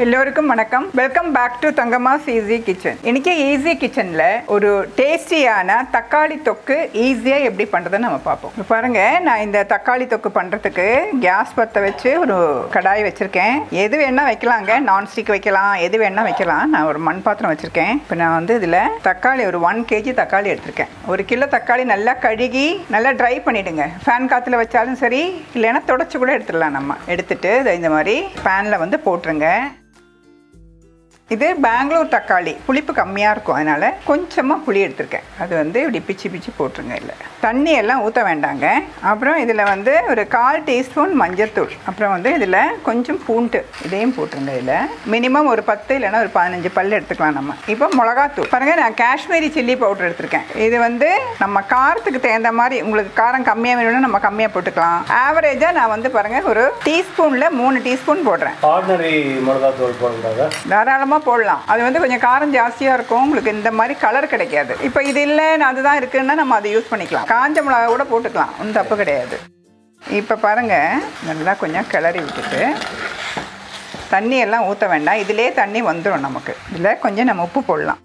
எல்லோருக்கும் வணக்கம் welcome back to Thangamma's easy kitchen இன்னைக்கு ஈஸி கிச்சனில் ஒரு டேஸ்டியான தக்காளி தொக்கு ஈஸியாக எப்படி பண்ணுறதுன்னு நம்ம பார்ப்போம் இப்ப பாருங்க நான் இந்த தக்காளி தொக்கு பண்ணுறதுக்கு கேஸ் பற்ற வச்சு ஒரு கடாய் வச்சுருக்கேன் எது வேணால் வைக்கலாங்க நான்ஸ்டிக் வைக்கலாம் எது வேணால் வைக்கலாம் நான் ஒரு மண் பாத்திரம் வச்சுருக்கேன் இப்போ நான் வந்து இதில் தக்காளி ஒரு ஒன் கேஜி தக்காளி எடுத்திருக்கேன் ஒரு கிலோ தக்காளி நல்லா கழுகி நல்லா ட்ரை பண்ணிவிடுங்க ஃபேன் காற்றுல வச்சாலும் சரி இல்லைன்னா தொடச்சி கூட எடுத்துடலாம் நம்ம எடுத்துட்டு இதை இந்த மாதிரி பேனில் வந்து போட்டுருங்க இது பெங்களூர் தக்காளி புளிப்பு கம்மியாக இருக்கும் அதனால் கொஞ்சமாக புளி எடுத்திருக்கேன் அது வந்து இப்படி பிச்சு பிச்சு போட்டுருங்க இல்லை தண்ணி எல்லாம் ஊற்ற வேண்டாங்க அப்புறம் இதில் வந்து ஒரு கால் டீஸ்பூன் மஞ்சத்தூள் அப்புறம் வந்து இதில் கொஞ்சம் பூண்டு இதையும் போட்டுருங்க இதில் மினிமம் ஒரு பத்து இல்லைன்னா ஒரு பதினஞ்சு பல் எடுத்துக்கலாம் நம்ம இப்போ மிளகாத்தூள் பாருங்கள் நான் காஷ்மீரி சில்லி பவுடர் எடுத்திருக்கேன் இது வந்து நம்ம காரத்துக்கு தகுந்த மாதிரி உங்களுக்கு காரம் கம்மியாக வேணும்னா நம்ம கம்மியாக போட்டுக்கலாம் ஆவரேஜாக நான் வந்து பாருங்கள் ஒரு டீஸ்பூனில் மூணு டீஸ்பூன் போடுறேன் ஆர்டினரி மிளகாத்தூள் போடக்கூடாதா தாராளமாக போடலாம் அது வந்து கொஞ்சம் காரம் ஜாஸ்தியாக இருக்கும் உங்களுக்கு இந்த மாதிரி கலர் கிடைக்காது இப்போ இது இல்லை நான் அதுதான் இருக்குன்னா நம்ம அதை யூஸ் பண்ணிக்கலாம் காஞ்ச மிளகா கூட போட்டுக்கலாம் ஒன்றும் தப்பு கிடையாது இப்போ பாருங்கள் நல்லா கொஞ்சம் கிளறி விட்டுட்டு தண்ணி எல்லாம் ஊற்ற வேண்டாம் இதிலே தண்ணி வந்துடும் நமக்கு இதில் கொஞ்சம் நம்ம உப்பு போடலாம்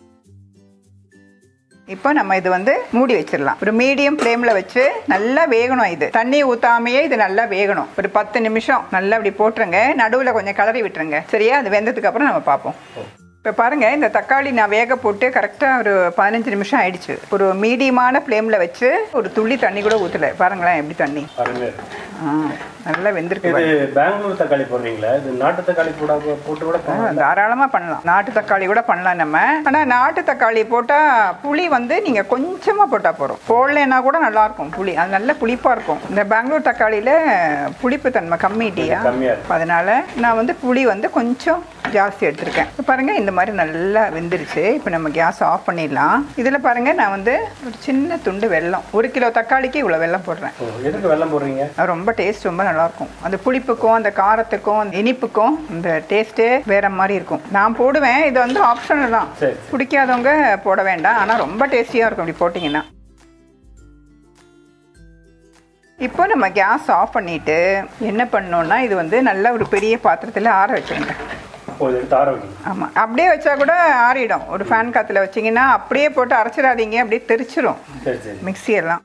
இப்போ நம்ம இது வந்து மூடி வச்சிடலாம் ஒரு மீடியம் ஃப்ளேமில் வச்சு நல்லா வேகணும் இது தண்ணி ஊற்றாமையே இது நல்லா வேகணும் ஒரு பத்து நிமிஷம் நல்லா இப்படி போட்டுருங்க நடுவில் கொஞ்சம் கிளறி விட்டுருங்க சரியா அது வெந்ததுக்கு அப்புறம் நம்ம பார்ப்போம் இப்போ பாருங்க இந்த தக்காளி நான் வேக போட்டு கரெக்டாக ஒரு பதினஞ்சு நிமிஷம் ஆயிடுச்சு ஒரு மீடியமான ஃப்ளேமில் வச்சு ஒரு துள்ளி தண்ணி கூட ஊற்றலை பாருங்களேன் எப்படி தண்ணி அருமையாக இருக்கு ஆ நல்லா வெந்திருக்கு இது பெங்களூர் தக்காளி போடுறீங்களா இது நாட்டு தக்காளி போட போட்டு கூட பண்ணலாம். தாராளமாக பண்ணலாம் நாட்டு தக்காளி கூட பண்ணலாம் நம்ம ஆனால் நாட்டு தக்காளி போட்டால் புளி வந்து நீங்கள் கொஞ்சமாக போட்டால் போகிறோம் போடலைன்னா கூட நல்லாயிருக்கும் புளி அது நல்ல புளிப்பாக இருக்கும் இந்த பெங்களூர் தக்காளியில் புளிப்பு தன்மை கம்மிட்டியா கம்மியா இருக்கு அதனால நான் வந்து புளி வந்து கொஞ்சம் ஜாஸ்தி எடுத்திருக்கேன் இப்ப பாருங்க இந்த மாதிரி நல்லா வெந்துருச்சு இப்போ நம்ம கேஸ் ஆஃப் பண்ணிடலாம் இதில் பாருங்க நான் வந்து ஒரு சின்ன துண்டு வெல்லம் ஒரு கிலோ தக்காளிக்கு இவ்வளோ வெல்லம் போடுறேன் ஓ, எதுக்கு வெள்ளம் போடுறீங்க அது ரொம்ப டேஸ்ட் ரொம்ப நல்லா இருக்கும் அந்த புளிப்புக்கும் அந்த காரத்துக்கும் அந்த இனிப்புக்கும் இந்த டேஸ்ட்டே வேற மாதிரி இருக்கும் நான் போடுவேன் இது வந்து ஆப்ஷனல் தான் சரி பிடிக்காதவங்க போட வேண்டாம் ஆனால் ரொம்ப டேஸ்டியாக இருக்கும் இப்படி போட்டிங்கன்னா இப்போ நம்ம கேஸ் ஆஃப் பண்ணிட்டு என்ன பண்ணோம்னா இது வந்து நல்ல ஒரு பெரிய பாத்திரத்தில் ஆற வச்சுருங்க ஓ இது எடுத்து ஆர வைக்கணும் ஆமாம் அப்படியே வச்சா கூட ஆறிடும் ஒரு ஃபேன் காற்றுல வச்சிங்கன்னா அப்படியே போட்டு அரைச்சிடாதீங்க அப்படியே தெரிச்சிரும் சரி சரி மிக்ஸி எல்லாம்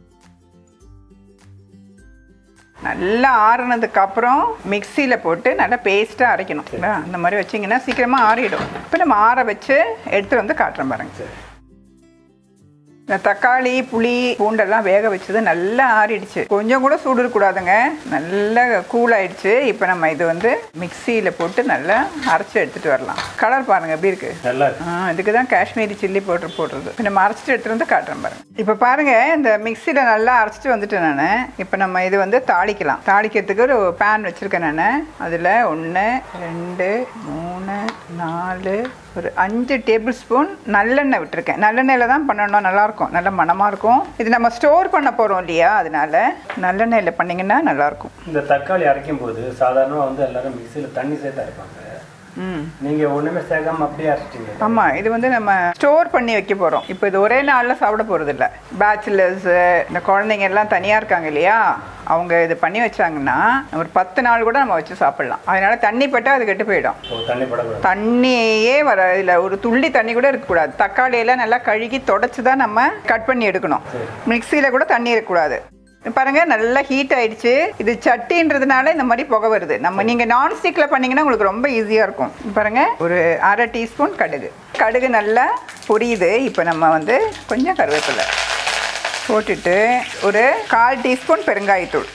நல்லா ஆறுனதுக்கு அப்புறம் மிக்சியில் போட்டு நல்லா பேஸ்ட்டாக அரைக்கணும் சரிங்களா? அந்த மாதிரி வச்சிங்கன்னா சீக்கிரமாக ஆறிடும் இப்போ நம்ம ஆற வச்சு எடுத்துகிட்டு வந்து காட்டுறேன் பாருங்க சரி இந்த தக்காளி புளி பூண்டெல்லாம் வேக வச்சது நல்லா ஆறிடுச்சு கொஞ்சம் கூட சூடு இருக்கக்கூடாதுங்க நல்லா கூல் ஆயிடுச்சு இப்போ நம்ம இது வந்து மிக்சியில் போட்டு நல்லா அரைச்சி எடுத்துகிட்டு வரலாம் கலர் பாருங்கள் எப்படி இருக்குது நல்லா இருக்கு ஆ இதுக்கு தான் காஷ்மீரி சில்லி பவுடர் போடுறது இப்போ நம்ம அரைச்சிட்டு எடுத்துட்டு வந்து காட்டுறேன் பாருங்க இப்போ பாருங்க இந்த மிக்சியில் நல்லா அரைச்சிட்டு வந்துட்டேன் நான் இப்போ நம்ம இது வந்து தாளிக்கலாம் தாளிக்கிறதுக்கு ஒரு பேன் வச்சுருக்கேன் நான் அதில் ஒன்று ரெண்டு மூணு நாலு ஒரு அஞ்சு டேபிள் ஸ்பூன் நல்லெண்ணெய் விட்டுருக்கேன் நல்லெண்ணெயில் தான் பண்ணணும் நல்லாயிருக்கும் நல்ல மணமாக இருக்கும் இது நம்ம ஸ்டோர் பண்ண போகிறோம் இல்லையா அதனால நல்லெண்ணெயில் பண்ணிங்கன்னா நல்லாயிருக்கும் இந்த தக்காளி அரைக்கும் போது சாதாரணமாக வந்து எல்லாரும் மிக்சியில் தண்ணி சேர்த்து அரைப்பாங்க ம் நீங்கள் ஒன்றுமே சேர்க்காம அப்படியே அரைச்சிட்டீங்க ஆமாம் இது வந்து நம்ம ஸ்டோர் பண்ணி வைக்க போகிறோம் இப்போ இது ஒரே நாளில் சாப்பிட போகிறது இல்லை பேச்சுலர்ஸு இந்த குழந்தைங்க எல்லாம் தனியாக இருக்காங்க இல்லையா அவங்க இது பண்ணி வச்சாங்கன்னா ஒரு பத்து நாள் கூட நம்ம வச்சு சாப்பிட்லாம் அதனால தண்ணி பட்டால் அது கெட்டு போயிடும் ஓ தண்ணி படக்கூடாது தண்ணியே வர இதில் ஒரு துள்ளி தண்ணி கூட இருக்கக்கூடாது தக்காளியெல்லாம் நல்லா கழுகி தொடச்சி தான் நம்ம கட் பண்ணி எடுக்கணும் சரி. மிக்சியில் கூட தண்ணி இருக்கக்கூடாது பாருங்க நல்லா ஹீட் ஆயிடுச்சு இது சட்டின்றதுனால இந்த மாதிரி புகை வருது நம்ம நீங்க நான் ஸ்டிக்ல பண்ணீங்கன்னா உங்களுக்கு ரொம்ப ஈஸியா இருக்கும் பாருங்க ஒரு அரை டீஸ்பூன் கடுகு கடுகு நல்லா பொரியுது இப்போ நம்ம வந்து கொஞ்சம் கருவேப்பிலை போட்டுட்டு ஒரு கால் டீஸ்பூன் பெருங்காயத்தூள்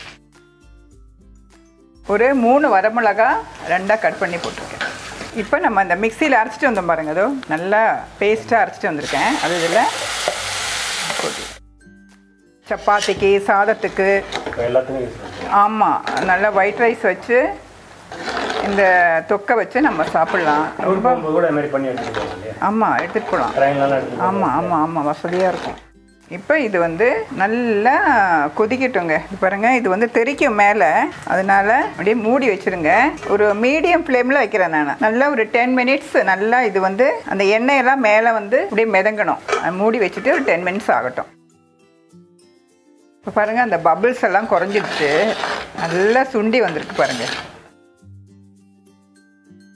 ஒரு மூணு வரமிளகா ரெண்டாக கட் பண்ணி போட்டிருக்கேன் இப்போ நம்ம அந்த மிக்சியில் அரைச்சிட்டு வந்தோம் பாருங்க அதோ நல்லா பேஸ்ட்டாக அரைச்சிட்டு வந்திருக்கேன் அது இதில் போட்டு சப்பாத்திக்கு சாதத்துக்கு இப்போ எல்லாத்துக்கும் யூஸ் பண்ணுறோம் ஆமாம் நல்லா ஒயிட் ரைஸ் வச்சு இந்த தொக்கை வச்சு நம்ம சாப்பிட்லாம் டூர் போகும்போது கூட இந்த மாதிரி பண்ணி எடுத்துட்டு போகலாம் இல்லையா ஆமாம் எடுத்துகிட்டு போகலாம் ட்ரெயின்லாம் எடுத்துட்டு ஆமாம் ஆமாம் ஆமாம் வசதியாக இருக்கும் இப்போ இது வந்து நல்லா கொதிக்கட்டுங்க இது பாருங்க இது வந்து தெறிக்கும் மேலே அதனால அப்படியே மூடி வச்சிருங்க ஒரு மீடியம் ஃப்ளேமில் வைக்கிறேன் நான் நல்லா ஒரு டென் மினிட்ஸ் நல்லா இது வந்து அந்த எண்ணெயெல்லாம் மேலே வந்து அப்படியே மிதங்கணும் அது மூடி வச்சுட்டு ஒரு டென் மினிட்ஸ் ஆகட்டும் இப்போ பாருங்க அந்த பபிள்ஸ் எல்லாம் குறைஞ்சிடுச்சு நல்லா சுண்டி வந்திருக்கு பாருங்க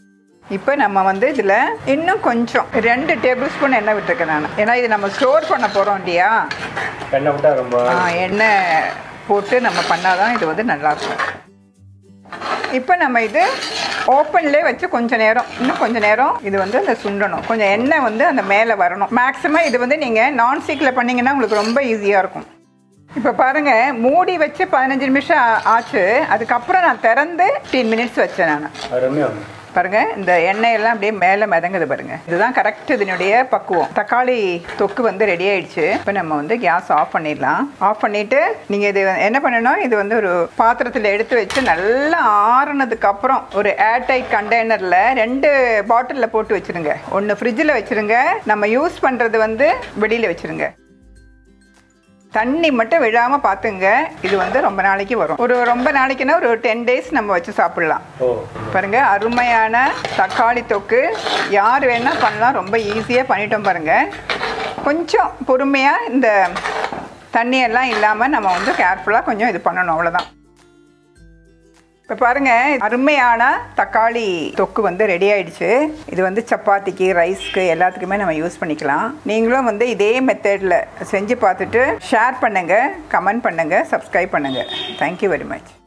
இப்போ நம்ம வந்து இதில் இன்னும் கொஞ்சம் ரெண்டு டேபிள் ஸ்பூன் எண்ணெய் விட்டுருக்கேன் நான் ஏன்னா இது நம்ம ஸ்டோர் பண்ண போகிறோம் இல்லையா எண்ணெய் விட்டா ரொம்ப ஆ, எண்ணெய் போட்டு நம்ம பண்ணாதான் இது வந்து நல்லாயிருக்கும் இப்போ நம்ம இது ஓப்பன்லேயே வச்சு கொஞ்ச நேரம் இன்னும் கொஞ்ச நேரம் இது வந்து அந்த சுண்டணும் கொஞ்சம் எண்ணெய் வந்து அந்த மேலே வரணும் மேக்ஸிமம் இது வந்து நீங்கள் நான் ஸ்டிக்கில் பண்ணீங்கன்னா உங்களுக்கு ரொம்ப ஈஸியாக இருக்கும் இப்போ பாருங்கள் மூடி வச்சு பதினஞ்சு நிமிஷம் ஆ- ஆச்சு அதுக்கப்புறம் நான் திறந்து ஃபிஃப்டீன் மினிட்ஸ் வச்சேன் நான் அருமையாக பாருங்க இந்த எண்ணெய் எல்லாம் அப்படியே மேலே மிதங்குது பாருங்க இதுதான் கரெக்ட் இதனுடைய பக்குவம் தக்காளி தொக்கு வந்து ரெடி ஆயிடுச்சு இப்போ நம்ம வந்து கேஸ் ஆஃப் பண்ணிடலாம் ஆஃப் பண்ணிட்டு நீங்க இது என்ன பண்ணணும் இது வந்து ஒரு பாத்திரத்தில் எடுத்து வச்சு நல்லா ஆறுனதுக்கு அப்புறம் ஒரு ஏர்டைட் கண்டெய்னர்ல ரெண்டு பாட்டிலில் போட்டு வச்சிருங்க ஒன்று ஃப்ரிட்ஜில் வச்சிருங்க நம்ம யூஸ் பண்றது வந்து வெளியில வச்சிருங்க தண்ணி மட்டும் விழாம பார்த்துங்க இது வந்து ரொம்ப நாளைக்கு வரும் ஒரு ரொம்ப நாளைக்குன்னா ஒரு டென் டேஸ் நம்ம வச்சு சாப்பிடலாம் ஓ பாருங்க அருமையான தக்காளி தொக்கு யார் வேணால் பண்ணலாம் ரொம்ப ஈஸியாக பண்ணிட்டோம் பாருங்க கொஞ்சம் பொறுமையாக இந்த தண்ணியெல்லாம் இல்லாமல் நம்ம வந்து கேர்ஃபுல்லாக கொஞ்சம் இது பண்ணணும் அவ்வளோதான் இப்போ பாருங்க அருமையான தக்காளி தொக்கு வந்து ரெடி ஆயிடுச்சு இது வந்து சப்பாத்திக்கு ரைஸ்க்கு எல்லாத்துக்குமே நம்ம யூஸ் பண்ணிக்கலாம் நீங்களும் வந்து இதே மெத்தடில் செஞ்சு பார்த்துட்டு ஷேர் பண்ணுங்கள் கமெண்ட் பண்ணுங்கள் சப்ஸ்கிரைப் பண்ணுங்கள் தேங்க்யூ வெரி மச்